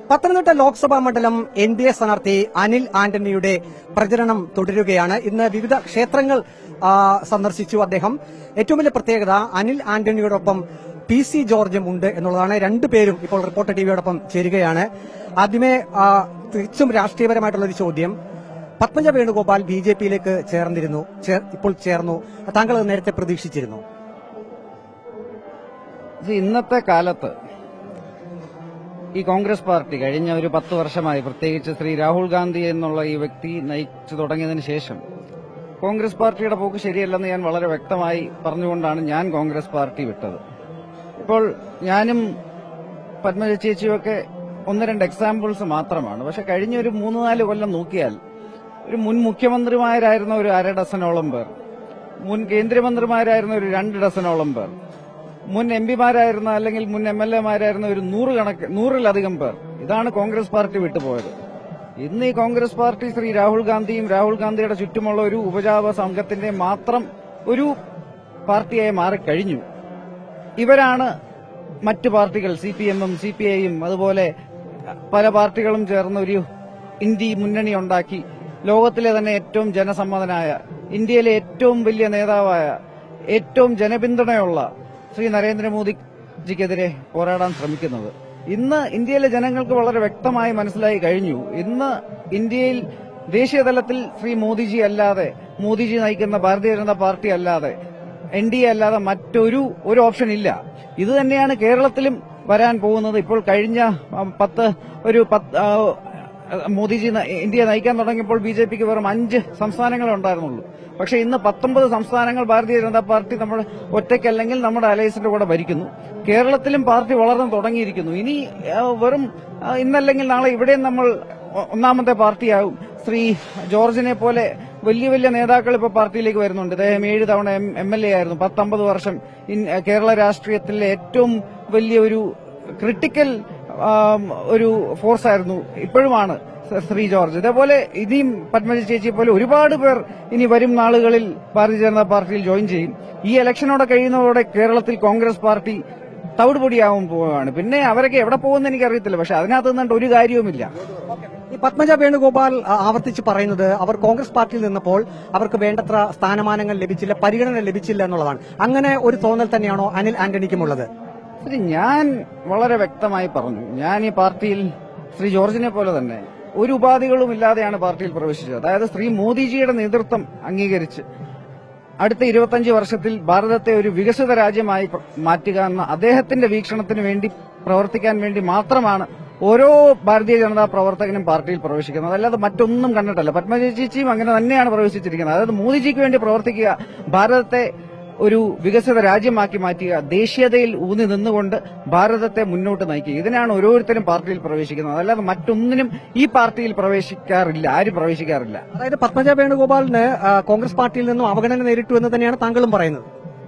പത്തനംതിട്ട ലോക്സഭാ മണ്ഡലം N D A സ്ഥാനാർത്ഥി അനിൽ ആന്റണിയുടെ പ്രചരണം തുടരുകയാണ് ഇന്ന് വിവിധ ക്ഷേത്രങ്ങൾ ആ, സന്ദർശിച്ചു അദ്ദേഹം ഏറ്റവും വലിയ പ്രത്യേകത അനിൽ ആന്റണിയോടൊപ്പം പി സി ജോർജും ഉണ്ട് എന്നുള്ളതാണ് രണ്ടുപേരും ഇപ്പോൾ റിപ്പോർട്ടർ ടിവിയോടൊപ്പം ചേരുകയാണ് ആദ്യമേ ആ, തികച്ചും രാഷ്ട്രീയപരമായിട്ടുള്ള ഒരു ചോദ്യം പത്മജ വേണുഗോപാൽ ബി ജെ പിയിലേക്ക് ചേർന്നിരുന്നു ചേർ- ഇപ്പോൾ ചേർന്നു താങ്കൾ അത് നേരത്തെ പ്രതീക്ഷിച്ചിരുന്നു ഇത് ഇന്നത്തെ കാലത്ത് ഈ കോൺഗ്രസ് പാർട്ടി കഴിഞ്ഞ ഒരു പത്ത് വർഷമായി പ്രത്യേകിച്ച് ശ്രീ രാഹുൽ ഗാന്ധി എന്നുള്ള ഈ വ്യക്തി നയിച്ചു തുടങ്ങിയതിന് ശേഷം കോൺഗ്രസ് പാർട്ടിയുടെ പോക്ക് ശരിയല്ലെന്ന് ഞാൻ വളരെ വ്യക്തമായി പറഞ്ഞുകൊണ്ടാണ് ഞാൻ കോൺഗ്രസ് പാർട്ടി വിട്ടത് ഇപ്പോൾ ഞാനും പത്മജ ചേച്ചിയുമൊക്കെ ഒന്ന് രണ്ട് എക്സാമ്പിൾസ് മാത്രമാണ് പക്ഷെ കഴിഞ്ഞ ഒരു മൂന്ന് നാല് കൊല്ലം നോക്കിയാൽ ഒരു മുൻ മുഖ്യമന്ത്രിമാരായിരുന്ന ഒരു അര ഡസനോളം പേർ മുൻ കേന്ദ്രമന്ത്രിമാരായിരുന്ന ഒരു രണ്ട് ഡസനോളം പേർ മുൻ എം പിമാരായിരുന്ന അല്ലെങ്കിൽ മുൻ എം എൽ എമാരായിരുന്ന ഒരു നൂറ് കണക്ക് നൂറിലധികം പേർ ഇതാണ് കോൺഗ്രസ് പാർട്ടി വിട്ടുപോയത് ഇന്ന് ഈ കോൺഗ്രസ് പാർട്ടി ശ്രീ രാഹുൽ ഗാന്ധിയും രാഹുൽ ഗാന്ധിയുടെ ചുറ്റുമുള്ള ഒരു ഉപജാപ സംഘത്തിന്റെ മാത്രം ഒരു പാർട്ടിയായി മാറിക്കഴിഞ്ഞു ഇവരാണ് മറ്റു പാർട്ടികൾ സി പി എമ്മും സി പി ഐയും അതുപോലെ പല പാർട്ടികളും ചേർന്ന് ഒരു ഇന്ത്യ മുന്നണി ഉണ്ടാക്കി ലോകത്തിലെ തന്നെ ഏറ്റവും ജനസമ്മതനായ ഇന്ത്യയിലെ ഏറ്റവും വലിയ നേതാവായ ഏറ്റവും ജനപിന്തുണയുള്ള ശ്രീ നരേന്ദ്രമോദിജിക്കെതിരെ പോരാടാൻ ശ്രമിക്കുന്നത് ഇന്ന് ഇന്ത്യയിലെ ജനങ്ങൾക്ക് വളരെ വ്യക്തമായി മനസ്സിലായി കഴിഞ്ഞു ഇന്ന് ഇന്ത്യയിൽ ദേശീയ തലത്തിൽ ശ്രീ മോദിജി അല്ലാതെ മോദിജി നയിക്കുന്ന ഭാരതീയ ജനതാ പാർട്ടി അല്ലാതെ എൻ ഡി എ അല്ലാതെ മറ്റൊരു ഒരു ഓപ്ഷൻ ഇല്ല ഇത് തന്നെയാണ് കേരളത്തിലും വരാൻ പോകുന്നത് ഇപ്പോൾ കഴിഞ്ഞ ആ, പത്ത് ഒരു പത്ത് ആ, മോദിജി ന- ഇന്ത്യയെ നയിക്കാൻ തുടങ്ങിയപ്പോൾ ബി ജെ പിക്ക് വെറും അഞ്ച് സംസ്ഥാനങ്ങളെ ഉണ്ടായിരുന്നുള്ളൂ പക്ഷെ ഇന്ന് പത്തൊമ്പത് സംസ്ഥാനങ്ങൾ ഭാരതീയ ജനതാ പാർട്ടി നമ്മുടെ ഒറ്റയ്ക്കല്ലെങ്കിൽ നമ്മുടെ അലയൻസിന്റെ കൂടെ ഭരിക്കുന്നു കേരളത്തിലും പാർട്ടി വളർന്നു തുടങ്ങിയിരിക്കുന്നു ഇനി ആ, വെറും ആ, ഇന്നല്ലെങ്കിൽ നാളെ ഇവിടെയും നമ്മൾ ഒ- ഒന്നാമത്തെ പാർട്ടിയാകും ശ്രീ ജോർജിനെ പോലെ വലിയ വലിയ നേതാക്കൾ ഇപ്പോൾ പാർട്ടിയിലേക്ക് വരുന്നുണ്ട് അദ്ദേഹം ഏഴ് തവണ എം എൽ എ ആയിരുന്നു പത്തൊമ്പത് വർഷം ഇൻ- കേരള രാഷ്ട്രീയത്തിലെ ഏറ്റവും വലിയ ഒരു ക്രിട്ടിക്കൽ ആം, ഒരു ഫോഴ്സ് ആയിരുന്നു ഇപ്പോഴുമാണ് സ- ശ്രീ ജോർജ് ഇതേപോലെ ഇനിയും പത്മജ ചേച്ചിയെ പോലെ ഒരുപാട് പേർ ഇനി വരും നാളുകളിൽ ഭാരതീയ ജനതാ പാർട്ടിയിൽ ജോയിൻ ചെയ്യും ഈ ഇലക്ഷനോടെ കഴിയുന്നതോടെ കേരളത്തിൽ കോൺഗ്രസ് പാർട്ടി തവിടുപൊടിയാവാൻ പോവുകയാണ് പിന്നെ അവരൊക്കെ എവിടെ പോകുമെന്ന് എനിക്കറിയത്തില്ല പക്ഷെ അതിനകത്ത് നിന്നിട്ട് ഒരു കാര്യവുമില്ല ഈ പത്മജ വേണുഗോപാൽ ആ, ആവർത്തിച്ച് പറയുന്നത് അവർ കോൺഗ്രസ് പാർട്ടിയിൽ നിന്നപ്പോൾ അവർക്ക് വേണ്ടത്ര സ്ഥാനമാനങ്ങൾ ലഭിച്ചില്ല പരിഗണന ലഭിച്ചില്ല എന്നുള്ളതാണ് അങ്ങനെ ഒരു തോന്നൽ തന്നെയാണോ അനിൽ ആന്റണിക്കുമുള്ളത് ശ്രീ ഞാൻ വളരെ വ്യക്തമായി പറഞ്ഞു ഞാൻ ഈ പാർട്ടിയിൽ ശ്രീ ജോർജിനെ പോലെ തന്നെ ഒരു ഉപാധികളും ഇല്ലാതെയാണ് പാർട്ടിയിൽ പ്രവേശിച്ചത് അതായത് ശ്രീ മോദിജിയുടെ നേതൃത്വം അംഗീകരിച്ച് അടുത്ത ഇരുപത്തഞ്ച് വർഷത്തിൽ ഭാരതത്തെ ഒരു വികസിത രാജ്യമായി പ്ര- മാറ്റുക എന്ന അദ്ദേഹത്തിന്റെ വീക്ഷണത്തിന് വേണ്ടി പ്രവർത്തിക്കാൻ വേണ്ടി മാത്രമാണ് ഓരോ ഭാരതീയ ജനതാ പ്രവർത്തകനും പാർട്ടിയിൽ പ്രവേശിക്കുന്നത് അല്ലാതെ മറ്റൊന്നും കണ്ടിട്ടല്ല പത്മജ ചേച്ചിയും അങ്ങനെ തന്നെയാണ് പ്രവേശിച്ചിരിക്കുന്നത് അതായത് മോദിജിക്ക് വേണ്ടി പ്രവർത്തിക്കുക ഭാരതത്തെ ഒരു വികസിത രാജ്യമാക്കി മാറ്റുക ദേശീയതയിൽ ഊന്നി നിന്നുകൊണ്ട് ഭാരതത്തെ മുന്നോട്ട് നയിക്കുക ഇതിനാണ് ഓരോരുത്തരും പാർട്ടിയിൽ പ്രവേശിക്കുന്നത് അല്ലാതെ മറ്റൊന്നിനും ഈ പാർട്ടിയിൽ പ്രവേശിക്കാറില്ല ആരും പ്രവേശിക്കാറില്ല അതായത് പത്മജ വേണുഗോപാലിന് ആ, കോൺഗ്രസ് പാർട്ടിയിൽ നിന്നും അവഗണന നേരിട്ടു എന്ന് തന്നെയാണ് താങ്കളും പറയുന്നത്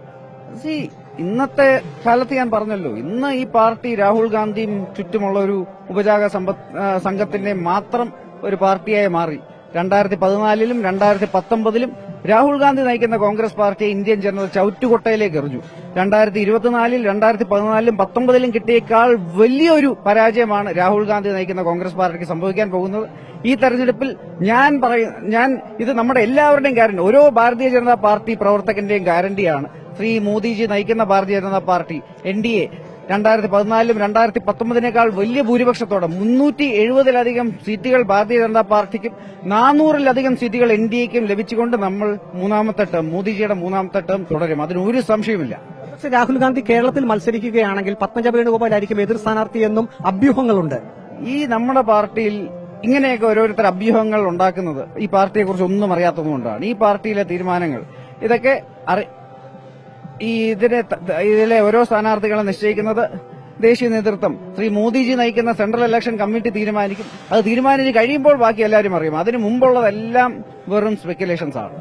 സി ഇന്നത്തെ കാലത്ത് ഞാൻ പറഞ്ഞല്ലോ ഇന്ന് ഈ പാർട്ടി രാഹുൽ ഗാന്ധിയും ചുറ്റുമുള്ള ഒരു ഉപജാക സമ്പത്ത് ആ, സംഘത്തിന്റെ മാത്രം ഒരു പാർട്ടിയായി മാറി രണ്ടായിരത്തി പതിനാലിലും രണ്ടായിരത്തി പത്തൊമ്പതിലും രാഹുൽ ഗാന്ധി നയിക്കുന്ന കോൺഗ്രസ് പാർട്ടിയെ ഇന്ത്യൻ ജനത ചവിറ്റുകൊട്ടയിലേക്ക് എറിഞ്ഞു രണ്ടായിരത്തി ഇരുപത്തിനാലിൽ രണ്ടായിരത്തി പതിനാലിലും പത്തൊമ്പതിലും കിട്ടിയേക്കാൾ വലിയൊരു പരാജയമാണ് രാഹുൽ ഗാന്ധി നയിക്കുന്ന കോൺഗ്രസ് പാർട്ടിക്ക് സംഭവിക്കാൻ പോകുന്നത് ഈ തെരഞ്ഞെടുപ്പിൽ ഞാൻ പറയ ഞാൻ ഇത് നമ്മുടെ എല്ലാവരുടെയും ഗ്യാരണ്ടി ഓരോ ഭാരതീയ ജനതാ പാർട്ടി പ്രവർത്തകന്റെയും ഗ്യാരണ്ടിയാണ് ശ്രീ മോദിജി നയിക്കുന്ന ഭാരതീയ Janata party N D A രണ്ടായിരത്തി പതിനാലിലും രണ്ടായിരത്തി പത്തൊമ്പതിനേക്കാൾ വലിയ ഭൂരിപക്ഷത്തോടെ മുന്നൂറ്റി എഴുപതിലധികം സീറ്റുകൾ ഭാരതീയ ജനതാ പാർട്ടിക്കും നാനൂറിലധികം സീറ്റുകൾ എൻ ഡി എക്കും ലഭിച്ചുകൊണ്ട് നമ്മൾ മൂന്നാമത്തെ ടേം മോദിജിയുടെ മൂന്നാമത്തെ ടേം തുടരും അതിന് ഒരു സംശയമില്ല പക്ഷേ രാഹുൽ ഗാന്ധി കേരളത്തിൽ മത്സരിക്കുകയാണെങ്കിൽ പത്മജ വേണുഗോപാൽ ആയിരിക്കും എതിർ സ്ഥാനാർത്ഥിയെന്നും അഭ്യൂഹങ്ങളുണ്ട് ഈ നമ്മുടെ പാർട്ടിയിൽ ഇങ്ങനെയൊക്കെ ഓരോരുത്തർ അഭ്യൂഹങ്ങൾ ഉണ്ടാക്കുന്നത് ഈ പാർട്ടിയെ കുറിച്ച് ഒന്നും അറിയാത്തതുകൊണ്ടാണ് ഈ പാർട്ടിയിലെ തീരുമാനങ്ങൾ ഇതൊക്കെ അറി ഈ ഇതിനെ ത- ഇതിലെ ഓരോ സ്ഥാനാർത്ഥികളെ നിശ്ചയിക്കുന്നത് ദേശീയ നേതൃത്വം ശ്രീ മോദിജി നയിക്കുന്ന സെൻട്രൽ ഇലക്ഷൻ കമ്മിറ്റി തീരുമാനിക്കും അത് തീരുമാനിച്ച് കഴിയുമ്പോൾ ബാക്കി എല്ലാവരും അറിയും അതിന് മുമ്പുള്ളതെല്ലാം വെറും സ്പെക്കുലേഷൻസ് ആണ്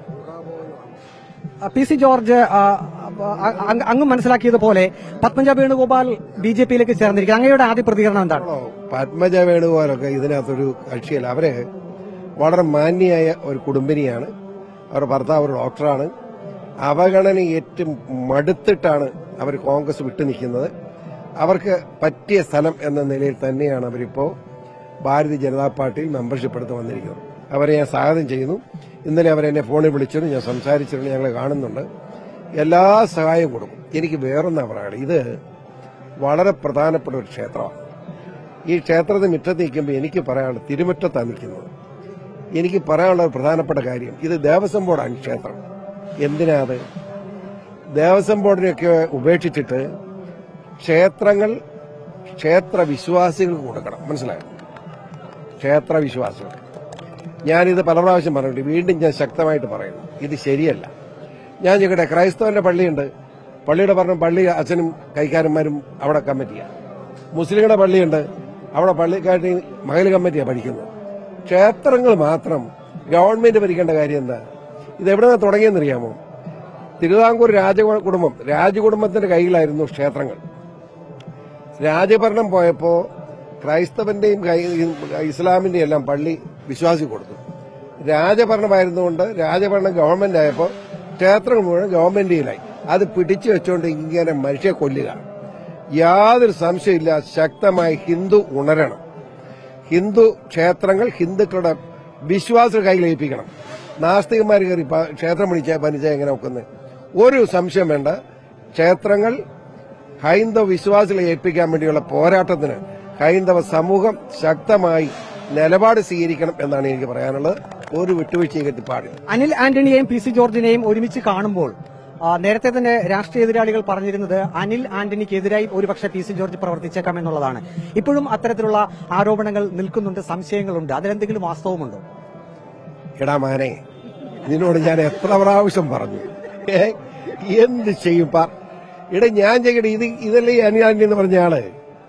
ആ, പി സി ജോർജ് ആ, ആ, അങ് അങ്ങ് മനസ്സിലാക്കിയതുപോലെ പത്മജ വേണുഗോപാൽ ബി ജെ പിയിലേക്ക് ചേർന്നിരിക്കും അങ്ങയുടെ ആദ്യ പ്രതികരണം എന്താണ് ആണോ? പത്മജ വേണുഗോപാലൊക്കെ ഇതിനകത്തൊരു കക്ഷിയല്ല അവര് വളരെ മാന്യയായ ഒരു കുടുംബിനിയാണ് അവരുടെ ഭർത്താവ് ഒരു ഡോക്ടറാണ് അവഗണന ഏറ്റവും മടുത്തിട്ടാണ് അവർ കോൺഗ്രസ് വിട്ടു നിൽക്കുന്നത് അവർക്ക് പറ്റിയ സ്ഥലം എന്ന നിലയിൽ തന്നെയാണ് അവരിപ്പോ ഭാരതീയ ജനതാ പാർട്ടിയിൽ മെമ്പർഷിപ്പ് എടുത്ത് വന്നിരിക്കുന്നത് അവരെ ഞാൻ സ്വാഗതം ചെയ്യുന്നു ഇന്നലെ അവരെന്നെ ഫോണിൽ വിളിച്ചിരുന്നു ഞാൻ സംസാരിച്ചിരുന്നു ഞങ്ങൾ കാണുന്നുണ്ട് എല്ലാ സഹായവും കൊടുക്കും എനിക്ക് വേറൊന്നാ പറയുന്നത് ഇത് വളരെ പ്രധാനപ്പെട്ട ഒരു ക്ഷേത്രമാണ് ഈ ക്ഷേത്രത്തിൽ മുറ്റത്ത് നിൽക്കുമ്പോൾ എനിക്ക് പറയാനുള്ളത് തിരുമുറ്റത്താണ് നിൽക്കുന്നത് എനിക്ക് പറയാനുള്ള ഒരു പ്രധാനപ്പെട്ട കാര്യം ഇത് ദേവസ്വം ബോർഡാണ് ഈ ക്ഷേത്രം എന്തിനാ അത് ദേവസ്വം ബോർഡിനെയൊക്കെ ഉപേക്ഷിച്ചിട്ട് ക്ഷേത്രങ്ങൾ ക്ഷേത്ര വിശ്വാസികൾക്ക് കൊടുക്കണം മനസ്സിലായോ ക്ഷേത്ര വിശ്വാസികൾ ഞാനിത് പല പ്രാവശ്യം പറഞ്ഞിട്ടുണ്ട് വീണ്ടും ഞാൻ ശക്തമായിട്ട് പറയുന്നു ഇത് ശരിയല്ല ഞാൻ ചോദിക്കട്ടെ ക്രൈസ്തവന്റെ പള്ളിയുണ്ട് പള്ളിയുടെ പറഞ്ഞ പള്ളി അച്ഛനും കൈക്കാരന്മാരും അവിടെ കമ്മിറ്റിയാണ് മുസ്ലിങ്ങളുടെ പള്ളിയുണ്ട് അവിടെ പള്ളിക്കാട്ടി മകൽ കമ്മിറ്റിയാണ് പഠിക്കുന്നത് ക്ഷേത്രങ്ങൾ മാത്രം ഗവൺമെന്റ് ഭരിക്കേണ്ട കാര്യം എന്താ ഇത് എവിടെ നിന്ന് തുടങ്ങിയെന്നറിയാമോ തിരുവിതാംകൂർ രാജകുടുംബം രാജകുടുംബത്തിന്റെ കയ്യിലായിരുന്നു ക്ഷേത്രങ്ങൾ രാജഭരണം പോയപ്പോ ക്രൈസ്തവന്റെയും കൈ- ഇസ്ലാമിന്റെയും എല്ലാം പള്ളി വിശ്വാസി കൊടുത്തു രാജഭരണമായിരുന്നുകൊണ്ട് രാജഭരണം ഗവൺമെന്റ് ആയപ്പോ ക്ഷേത്രങ്ങൾ മുഴുവൻ ഗവൺമെന്റിലായി അത് പിടിച്ചു വെച്ചുകൊണ്ട് ഇങ്ങനെ മനുഷ്യ കൊല്ലുക യാതൊരു സംശയമില്ല ശക്തമായി ഹിന്ദു ഉണരണം ഹിന്ദു ക്ഷേത്രങ്ങൾ ഹിന്ദുക്കളുടെ വിശ്വാസ കയ്യിലേൽപ്പിക്കണം നാസ്തികന്മാർ കയറി പ- ക്ഷേത്രം പണിച്ച പണിച്ച എങ്ങനെ നോക്കുന്നത് ഒരു സംശയം വേണ്ട ക്ഷേത്രങ്ങൾ ഹൈന്ദവ വിശ്വാസികളെ ഏൽപ്പിക്കാൻ വേണ്ടിയുള്ള പോരാട്ടത്തിന് ഹൈന്ദവ സമൂഹം ശക്തമായി നിലപാട് സ്വീകരിക്കണം എന്നാണ് എനിക്ക് പറയാനുള്ളത് ഒരു വിട്ടുവീഴ്ചയും കെട്ടി പാടില്ല അനിൽ ആന്റണിയെയും പി സി ജോർജിനെയും ഒരുമിച്ച് കാണുമ്പോൾ ആ, നേരത്തെ തന്നെ രാഷ്ട്രീയ എതിരാളികൾ പറഞ്ഞിരുന്നത് അനിൽ ആന്റണിക്കെതിരായി ഒരുപക്ഷെ പി സി ജോർജ് പ്രവർത്തിച്ചേക്കാം എന്നുള്ളതാണ് ഇപ്പോഴും അത്തരത്തിലുള്ള ആരോപണങ്ങൾ നിൽക്കുന്നുണ്ട് സംശയങ്ങളുണ്ട് അതിലെന്തെങ്കിലും വാസ്തവമുണ്ടോ എടാ മാനെ നിന്നോട് ഞാൻ എത്ര പ്രാവശ്യം പറഞ്ഞു ഏ? എന്ത് ചെയ്യും പറ എടാ ഞാൻ ചെയ്യട്ടെ ഇത് ഇതല്ലേ ഈ അനിലാന്റി എന്ന് പറഞ്ഞ ആള്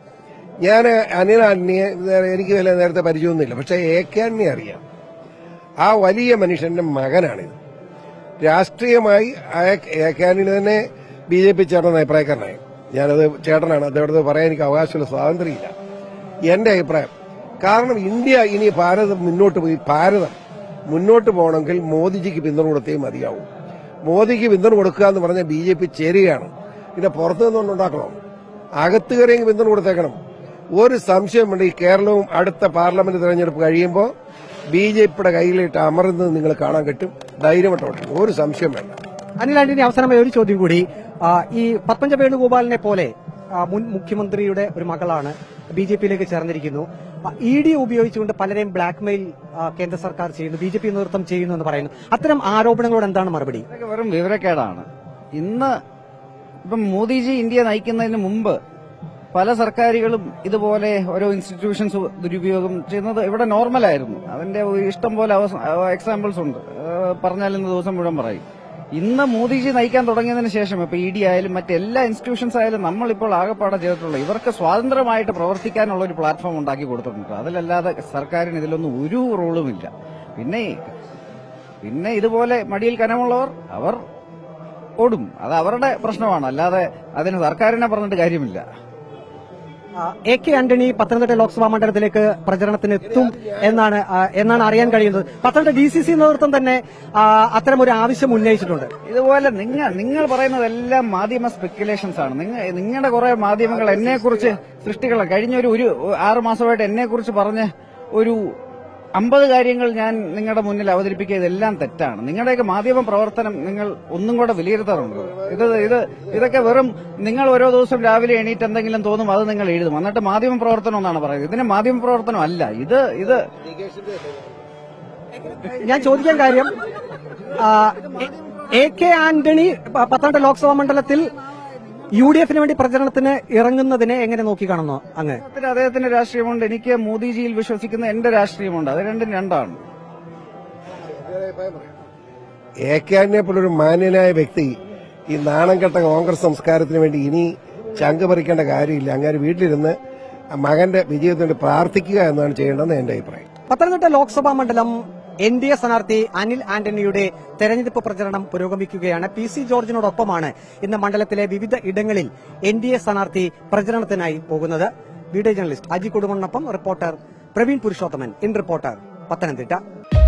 ഞാൻ അനിലാന്റിയെ എനിക്ക് വല്ല നേരത്തെ പരിചയമൊന്നുമില്ല പക്ഷെ എ കെ ആന്റിനെ അറിയാം ആ വലിയ മനുഷ്യന്റെ മകനാണിത് രാഷ്ട്രീയമായി ആ എ കെ ആന്റണി തന്നെ ബി ജെ പി ചേട്ടൻ അഭിപ്രായക്കാരനായി ഞാനത് ചേട്ടനാണ് അദ്ദേഹത്തെ പറയാൻ എനിക്ക് അവകാശമുള്ള സ്വാതന്ത്ര്യമില്ല എന്റെ അഭിപ്രായം കാരണം ഇന്ത്യ ഇനി ഭാരതം മുന്നോട്ട് പോയി ഭാരതം മുന്നോട്ട് പോകണമെങ്കിൽ മോദിജിക്ക് പിന്തുണ കൊടുത്തേ മതിയാവും മോദിക്ക് പിന്തുണ കൊടുക്കുക എന്ന് പറഞ്ഞാൽ ബി ജെ പി ചേരുകയാണ് പിന്നെ പുറത്തു നിന്നുണ്ടാക്കണം അകത്ത് കയറിയെങ്കിൽ പിന്തുണ കൊടുത്തേക്കണം ഒരു സംശയം വേണ്ട ഈ കേരളവും അടുത്ത പാർലമെന്റ് തെരഞ്ഞെടുപ്പ് കഴിയുമ്പോൾ ബി ജെ പിയുടെ കയ്യിലിട്ട് അമർന്നത് നിങ്ങൾ കാണാൻ കിട്ടും ധൈര്യമായിട്ട് ഒരു സംശയം വേണ്ട അനിൽ ആന്റണി അവസാനമായി ഒരു ചോദ്യം കൂടി ആ, ഈ പത്മജ വേണുഗോപാലിനെ പോലെ ആ, മുൻ മുഖ്യമന്ത്രിയുടെ ഒരു മകളാണ് ബി ജെ പിയിലേക്ക് ചേർന്നിരിക്കുന്നു ഇ ഡി ഉപയോഗിച്ചുകൊണ്ട് പലരെയും ബ്ലാക്ക്മെയിൽ ആ, കേന്ദ്ര സർക്കാർ ചെയ്യുന്നു ബി ജെ പി നേതൃത്വം ചെയ്യുന്നു എന്ന് പറയുന്നു അത്തരം ആരോപണങ്ങളോട് എന്താണ് മറുപടി ഇതൊക്കെ വെറും വിവരക്കേടാണ് ഇന്ന് ഇപ്പം മോദിജി ഇന്ത്യ നയിക്കുന്നതിന് മുമ്പ് പല സർക്കാരുകളും ഇതുപോലെ ഓരോ ഇൻസ്റ്റിറ്റ്യൂഷൻസ് ദുരുപയോഗം ചെയ്യുന്നത് ഇവിടെ നോർമലായിരുന്നു അതിന്റെ ഒരു ഇഷ്ടം പോലെ എക്സാമ്പിൾസ് ഉണ്ട് ഏഹ് പറഞ്ഞാൽ ഇന്ന് ദിവസം മുഴുവൻ പറയും ഇന്ന് മോദിജി നയിക്കാൻ തുടങ്ങിയതിന് ശേഷം ഇപ്പൊ ഇ ഡി ആയാലും മറ്റെല്ലാ ഇൻസ്റ്റിറ്റ്യൂഷൻസ് ആയാലും നമ്മളിപ്പോൾ ആകെപ്പാടെ ചെയ്തിട്ടുള്ള ഇവർക്ക് സ്വാതന്ത്ര്യമായിട്ട് പ്രവർത്തിക്കാനുള്ള ഒരു പ്ലാറ്റ്ഫോം ഉണ്ടാക്കി കൊടുത്തിട്ടുണ്ട് അതിലല്ലാതെ സർക്കാരിന് ഇതിലൊന്നും ഒരു റോളുമില്ല പിന്നെ പിന്നെ ഇതുപോലെ മടിയിൽ കനമുള്ളവർ അവർ ഓടും അത് അവരുടെ പ്രശ്നമാണ് അല്ലാതെ അതിന് സർക്കാരിനെ പറഞ്ഞിട്ട് കാര്യമില്ല ആ, എ കെ ആന്റണി പത്തനംതിട്ട ലോക്സഭാ മണ്ഡലത്തിലേക്ക് പ്രചരണത്തിന് എത്തും എന്നാണ് ആ, എന്നാണ് അറിയാൻ കഴിയുന്നത് പത്തനംതിട്ട ഡി സി സി നേതൃത്വം തന്നെ ആ, അത്തരം ഒരു ആവശ്യം ഉന്നയിച്ചിട്ടുണ്ട് ഇതുപോലെ നിങ്ങൾ നിങ്ങൾ പറയുന്നതെല്ലാം മാധ്യമ സ്പെക്കുലേഷൻസ് ആണ് നിങ്ങൾ നിങ്ങളുടെ കുറെ മാധ്യമങ്ങൾ എന്നെ കുറിച്ച് സൃഷ്ടികളാണ് കഴിഞ്ഞ ഒരു ഒരു ആറ് മാസമായിട്ട് എന്നെ കുറിച്ച് പറഞ്ഞ ഒരു അമ്പത് കാര്യങ്ങൾ ഞാൻ നിങ്ങളുടെ മുന്നിൽ അവതരിപ്പിക്കുക ഇതെല്ലാം തെറ്റാണ് നിങ്ങളുടെയൊക്കെ മാധ്യമ പ്രവർത്തനം നിങ്ങൾ ഒന്നും കൂടെ വിലയിരുത്താറുണ്ട് ഇത് ഇത് ഇതൊക്കെ വെറും നിങ്ങൾ ഓരോ ദിവസം രാവിലെ എണീറ്റ് എന്തെങ്കിലും തോന്നും അത് നിങ്ങൾ എഴുതും എന്നിട്ട് മാധ്യമ പ്രവർത്തനം എന്നാണ് പറയുന്നത് ഇതിന് മാധ്യമ പ്രവർത്തനം അല്ല ഇത് ഇത് ഞാൻ ചോദിക്കാൻ കാര്യം ആ, എ- എ കെ ആന്റണി പ- പത്തനംതിട്ട ലോക്സഭാ മണ്ഡലത്തിൽ യു ഡി എഫിന് വേണ്ടി പ്രചരണത്തിന് ഇറങ്ങുന്നതിനെ എങ്ങനെ നോക്കിക്കാണുന്നു അങ്ങ് അദ്ദേഹത്തിന് അദ്ദേഹത്തിന്റെ രാഷ്ട്രീയമുണ്ട് എനിക്ക് മോദിജിയിൽ വിശ്വസിക്കുന്ന എന്റെ രാഷ്ട്രീയമുണ്ട് അത് രണ്ടും രണ്ടാണ് എ കെ ആന്റണിയെ പോലൊരു മാന്യനായ വ്യക്തി ഈ നാണം കെട്ട കോൺഗ്രസ് സംസ്കാരത്തിന് വേണ്ടി ഇനി ചങ്ക് പറിക്കേണ്ട കാര്യമില്ല അങ്ങനെ വീട്ടിലിരുന്ന് മകന്റെ വിജയത്തിന് വേണ്ടി പ്രാർത്ഥിക്കുക എന്നാണ് ചെയ്യേണ്ടതെന്ന് എന്റെ അഭിപ്രായം പത്തനംതിട്ട ലോക്സഭാ മണ്ഡലം എൻ ഡി എ സ്ഥാനാർത്ഥി അനിൽ ആന്റണിയുടെ തെരഞ്ഞെടുപ്പ് പ്രചരണം പുരോഗമിക്കുകയാണ് പി സി ജോർജിനോടൊപ്പമാണ് ഇന്ന് മണ്ഡലത്തിലെ വിവിധ ഇടങ്ങളിൽ എൻ ഡി എ സ്ഥാനാർത്ഥി പ്രചരണത്തിനായി പോകുന്നത് വീഡിയോ ജേർണലിസ്റ്റ് അജി കുടുംബനൊപ്പം reporter Praveen Purushothaman in reporter Pathanamthitta